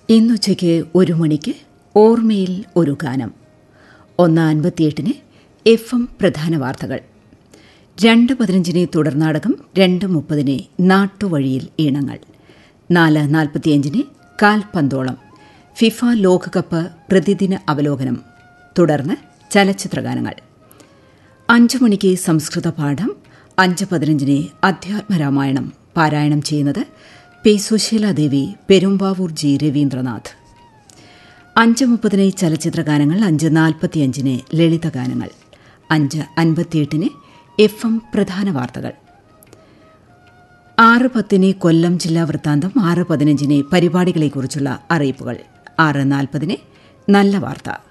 ഇന്നുച്ചയ്ക്ക് ഒരു മണിക്ക് ഓർമ്മയിൽ ഒരു ഗാനം ഒന്ന് അൻപത്തിയെട്ടിന് എഫ് എം പ്രധാന വാർത്തകൾ രണ്ട് പതിനഞ്ചിന് തുടർനാടകം രണ്ട് മുപ്പതിന് നാട്ടുവഴിയിൽ ഈണങ്ങൾ നാല് നാൽപ്പത്തിയഞ്ചിന് കാൽപന്തോളം ഫിഫ ലോകകപ്പ് പ്രതിദിന അവലോകനം തുടർന്ന് ചലച്ചിത്രഗാനങ്ങൾ അഞ്ചു മണിക്ക് സംസ്കൃത പാഠം അഞ്ച് പതിനഞ്ചിന് അധ്യാത്മരാമായണം പാരായണം ചെയ്യുന്നത് പി സുശീലാദേവി പെരുമ്പാവൂർ ജി രവീന്ദ്രനാഥ് അഞ്ച് മുപ്പതിന് ചലച്ചിത്രഗാനങ്ങൾ അഞ്ച് നാൽപ്പത്തിയഞ്ചിന് ലളിതഗാനങ്ങൾ അഞ്ച് അൻപത്തിയെട്ടിന് എഫ് എം പ്രധാന വാർത്തകൾ ആറ് പത്തിന് കൊല്ലം ജില്ലാ വൃത്താന്തം ആറ് പതിനഞ്ചിന് പരിപാടികളെക്കുറിച്ചുള്ള അറിയിപ്പുകൾ ആറ് നാൽപ്പതിന് നല്ല വാർത്ത